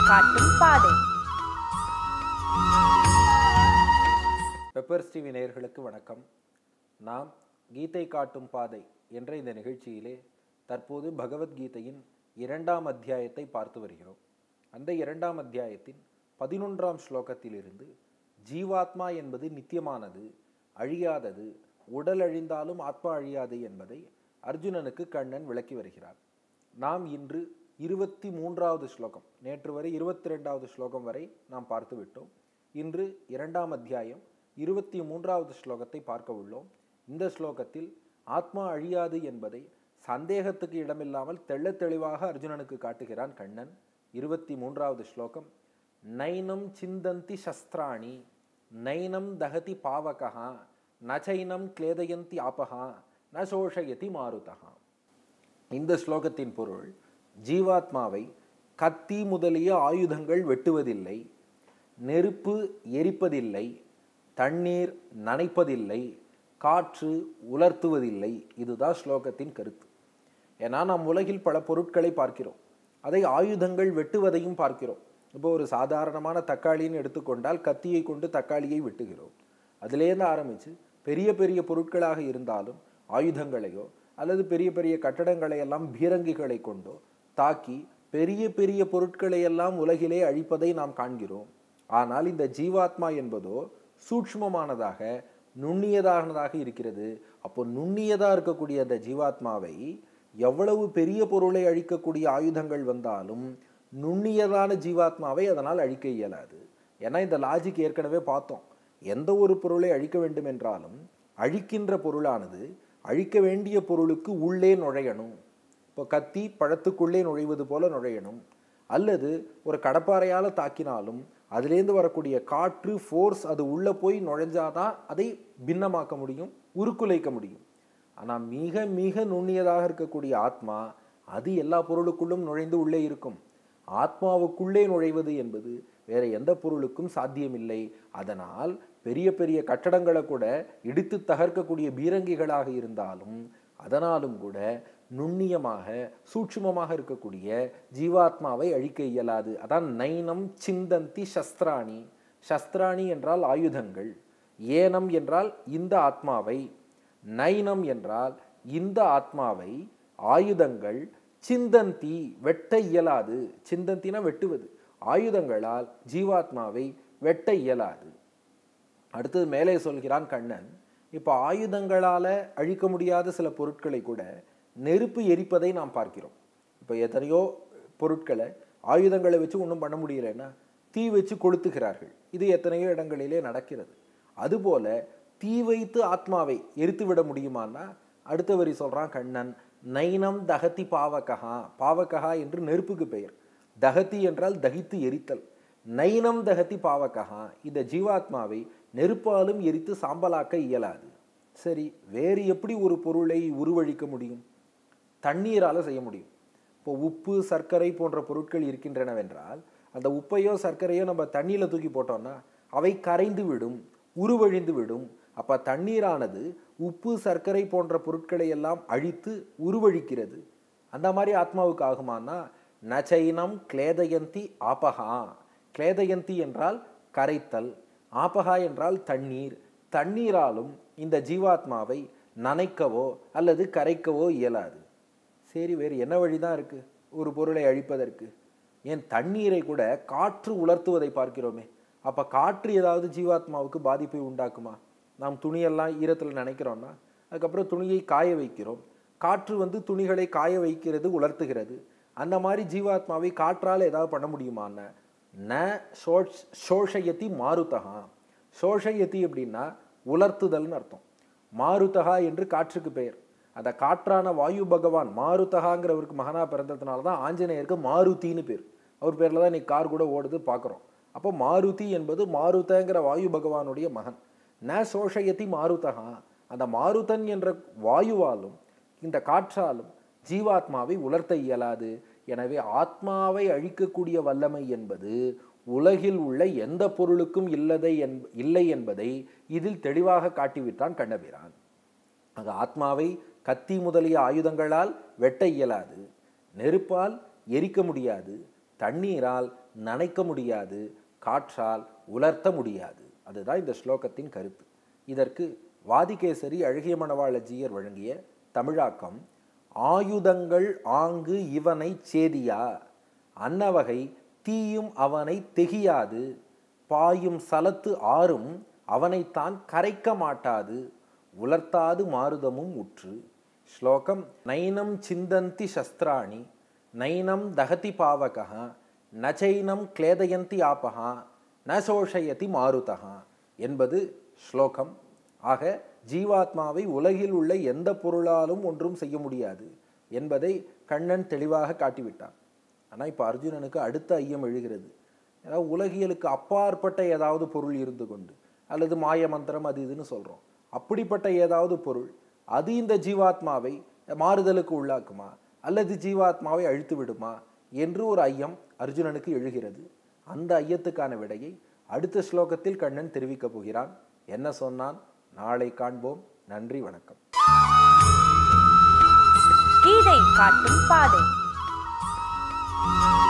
காட்டும் பாதை peppers TV நேயர்களுக்கு வணக்கம் நாம் கீதை காட்டும் பாதை என்ற இந்த நிகழ்ச்சியிலே தற்போது பகவத்கீதையின் இரண்டாம் அத்தியாயத்தை பார்த்து வருகிறோம் அந்த இரண்டாம் அத்தியாயத்தின் பதினொன்றாம் ஸ்லோகத்திலிருந்து ஜீவாத்மா என்பது நித்தியமானது அழியாதது உடல் அழிந்தாலும் ஆத்மா அழியாது என்பதை அர்ஜுனனுக்கு கண்ணன் விளக்கி வருகிறார் நாம் இன்று இருபத்தி மூன்றாவது ஸ்லோகம் நேற்று வரை இருபத்தி ரெண்டாவது ஸ்லோகம் வரை நாம் பார்த்து விட்டோம் இன்று இரண்டாம் அத்தியாயம் இருபத்தி மூன்றாவது ஸ்லோகத்தை பார்க்க உள்ளோம் இந்த ஸ்லோகத்தில் ஆத்மா அழியாது என்பதை சந்தேகத்துக்கு இடமில்லாமல் தெள்ளத் தெளிவாக அர்ஜுனனுக்கு காட்டுகிறான் கண்ணன் இருபத்தி மூன்றாவது ஸ்லோகம் நைனம் சிந்தந்தி சஸ்திராணி நைனம் தகதி பாவகா நச்சைனம் கிளேதயந்தி ஆபகா ந சோஷயதி மாருதகா இந்த ஸ்லோகத்தின் பொருள் ஜீவாத்மாவை கத்தி முதலிய ஆயுதங்கள் வெட்டுவதில்லை நெருப்பு எரிப்பதில்லை தண்ணீர் நனைப்பதில்லை காற்று உலர்த்துவதில்லை இதுதான் ஸ்லோகத்தின் கருத்து ஏன்னா நாம் உலகில் பல பொருட்களை பார்க்கிறோம் அதை ஆயுதங்கள் வெட்டுவதையும் பார்க்கிறோம் இப்போ ஒரு சாதாரணமான தக்காளின்னு எடுத்துக்கொண்டால் கத்தியை கொண்டு தக்காளியை வெட்டுகிறோம் அதிலேருந்து ஆரம்பித்து பெரிய பெரிய பொருட்களாக இருந்தாலும் ஆயுதங்களையோ அல்லது பெரிய பெரிய கட்டடங்களை எல்லாம் பீரங்கிகளை கொண்டோ தாக்கி பெரிய பெரிய பொருட்களை எல்லாம் உலகிலே அழிப்பதை நாம் காண்கிறோம் ஆனால் இந்த ஜீவாத்மா என்பதோ சூட்சுமமானதாக நுண்ணியதானதாக இருக்கிறது அப்போ நுண்ணியதாக இருக்கக்கூடிய அந்த ஜீவாத்மாவை எவ்வளவு பெரிய பொருளை அழிக்கக்கூடிய ஆயுதங்கள் வந்தாலும் நுண்ணியதான ஜீவாத்மாவை அதனால் அழிக்க இயலாது ஏன்னா இந்த லாஜிக் ஏற்கனவே பார்த்தோம் எந்த ஒரு பொருளை அழிக்க வேண்டும் என்றாலும் அழிக்கின்ற பொருளானது அழிக்க வேண்டிய பொருளுக்கு உள்ளே நுழையணும் இப்போ கத்தி பழத்துக்குள்ளே நுழைவது போல நுழையணும் அல்லது ஒரு கடப்பாறையால் தாக்கினாலும் அதுலேருந்து வரக்கூடிய காற்று ஃபோர்ஸ் அது உள்ளே போய் நுழைஞ்சாதான் அதை பின்னமாக்க முடியும் உருக்குலைக்க முடியும் ஆனால் மிக மிக நுண்ணியதாக இருக்கக்கூடிய ஆத்மா அது எல்லா பொருளுக்குள்ளும் நுழைந்து உள்ளே இருக்கும் ஆத்மாவுக்குள்ளே நுழைவது என்பது வேற எந்த பொருளுக்கும் சாத்தியமில்லை அதனால் பெரிய பெரிய கட்டடங்களை கூட இடித்து தகர்க்கக்கூடிய பீரங்கிகளாக இருந்தாலும் அதனாலும் கூட நுண்ணியமாக சூட்சுமமாக இருக்கக்கூடிய ஜீவாத்மாவை அழிக்க இயலாது அதான் நைனம் சிந்தந்தி சஸ்திராணி சஸ்திராணி என்றால் ஆயுதங்கள் ஏனம் என்றால் இந்த ஆத்மாவை நைனம் என்றால் இந்த ஆத்மாவை ஆயுதங்கள் சிந்தந்தி வெட்ட இயலாது சிந்தந்தினா வெட்டுவது ஆயுதங்களால் ஜீவாத்மாவை வெட்ட இயலாது அடுத்தது மேலே சொல்கிறான் கண்ணன் இப்போ ஆயுதங்களால் அழிக்க முடியாத சில பொருட்களை கூட நெருப்பு எரிப்பதை நாம் பார்க்கிறோம் இப்போ எத்தனையோ பொருட்களை ஆயுதங்களை வச்சு ஒன்றும் பண்ண முடியலைன்னா தீ வச்சு கொளுத்துகிறார்கள் இது எத்தனையோ இடங்களிலே நடக்கிறது அதுபோல தீ வைத்து ஆத்மாவை எரித்து விட முடியுமான்னா அடுத்த வரி சொல்றான் கண்ணன் நைனம் தகதி பாவகா பாவகா என்று நெருப்புக்கு பெயர் தகதி என்றால் தகித்து எரித்தல் நைனம் தகதி பாவகா இந்த ஜீவாத்மாவை நெருப்பாலும் எரித்து சாம்பலாக்க இயலாது சரி வேறு எப்படி ஒரு பொருளை உருவழிக்க முடியும் தண்ணீரால் செய்ய முடியும் இப்போ உப்பு சர்க்கரை போன்ற பொருட்கள் இருக்கின்றனவென்றால் அந்த உப்பையோ சர்க்கரையோ நம்ம தண்ணியில் தூக்கி போட்டோம்னா அவை கரைந்து விடும் உருவழிந்து விடும் அப்போ தண்ணீரானது உப்பு சர்க்கரை போன்ற பொருட்களை எல்லாம் அழித்து உருவழிக்கிறது அந்த மாதிரி ஆத்மாவுக்கு ஆகுமானா நச்சைனம் கிளேதயந்தி ஆபகா கிளேதயந்தி என்றால் கரைத்தல் ஆபகா என்றால் தண்ணீர் தண்ணீராலும் இந்த ஜீவாத்மாவை நனைக்கவோ அல்லது கரைக்கவோ இயலாது சரி வேறு என்ன வழிதான் இருக்கு ஒரு பொருளை அழிப்பதற்கு ஏன் தண்ணீரை கூட காற்று உலர்த்துவதை பார்க்கிறோமே அப்ப காற்று ஏதாவது ஜீவாத்மாவுக்கு பாதிப்பை உண்டாக்குமா நாம் துணியெல்லாம் ஈரத்தில் நினைக்கிறோம்னா அதுக்கப்புறம் துணியை காய வைக்கிறோம் காற்று வந்து துணிகளை காய வைக்கிறது உலர்த்துகிறது அந்த மாதிரி ஜீவாத்மாவை காற்றால் ஏதாவது பண்ண முடியுமான்னு ந சோஷ் சோஷயத்தி மாருதகா சோஷயத்தி அப்படின்னா உலர்த்துதல்னு அர்த்தம் மாருதகா என்று காற்றுக்கு பெயர் அந்த காற்றான வாயு பகவான் மாருதகாங்கிறவருக்கு மகனா பிறந்ததுனால தான் ஆஞ்சநேயருக்கு மாருதின்னு பேர் அவர் பேரில் தான் இன்னைக்கு கார் கூட ஓடுது பார்க்குறோம் அப்போ மாருதி என்பது மாருதங்கிற வாயு பகவானுடைய மகன் ந சோஷயத்தி மாருதகா அந்த மாருதன் என்ற வாயுவாலும் இந்த காற்றாலும் ஜீவாத்மாவை உலர்த்த இயலாது எனவே ஆத்மாவை அழிக்கக்கூடிய வல்லமை என்பது உலகில் உள்ள எந்த பொருளுக்கும் இல்லதை என் இல்லை என்பதை இதில் தெளிவாக காட்டிவிட்டான் கண்ணபிரான் ஆக ஆத்மாவை கத்தி முதலிய ஆயுதங்களால் வெட்ட இயலாது நெருப்பால் எரிக்க முடியாது தண்ணீரால் நனைக்க முடியாது காற்றால் உலர்த்த முடியாது அதுதான் இந்த ஸ்லோகத்தின் கருத்து இதற்கு வாதிகேசரி அழகிய மணவாளஜியர் வழங்கிய தமிழாக்கம் ஆயுதங்கள் ஆங்கு இவனை சேதியா அன்னவகை தீயும் அவனை தெகியாது பாயும் சலத்து ஆறும் அவனைத்தான் கரைக்க மாட்டாது உலர்த்தாது மாருதமும் உற்று ஸ்லோகம் நைனம் சிந்தந்தி சஸ்திராணி நைனம் தகதி பாவகா நச்சைனம் கிளேதயந்தி ஆபகா ந சோஷயதி மாருதகா என்பது ஸ்லோகம் ஆக ஜீவாத்மாவை உலகில் உள்ள எந்த பொருளாலும் ஒன்றும் செய்ய முடியாது என்பதை கண்ணன் தெளிவாக காட்டிவிட்டான் ஆனால் இப்போ அர்ஜுனனுக்கு அடுத்த ஐயம் எழுகிறது ஏதாவது உலகியலுக்கு அப்பாற்பட்ட ஏதாவது பொருள் இருந்து கொண்டு அல்லது மாய மந்திரம் அது இதுன்னு சொல்கிறோம் அப்படிப்பட்ட ஏதாவது பொருள் அது இந்த ஜீவாத்மாவை மாறுதலுக்கு உள்ளாக்குமா அல்லது ஜீவாத்மாவை அழித்து விடுமா என்று ஒரு ஐயம் அர்ஜுனனுக்கு எழுகிறது அந்த ஐயத்துக்கான விடையை அடுத்த ஸ்லோகத்தில் கண்ணன் தெரிவிக்கப் போகிறான் என்ன சொன்னான் நாளை காண்போம் நன்றி வணக்கம் கீதை காட்டும் பாதை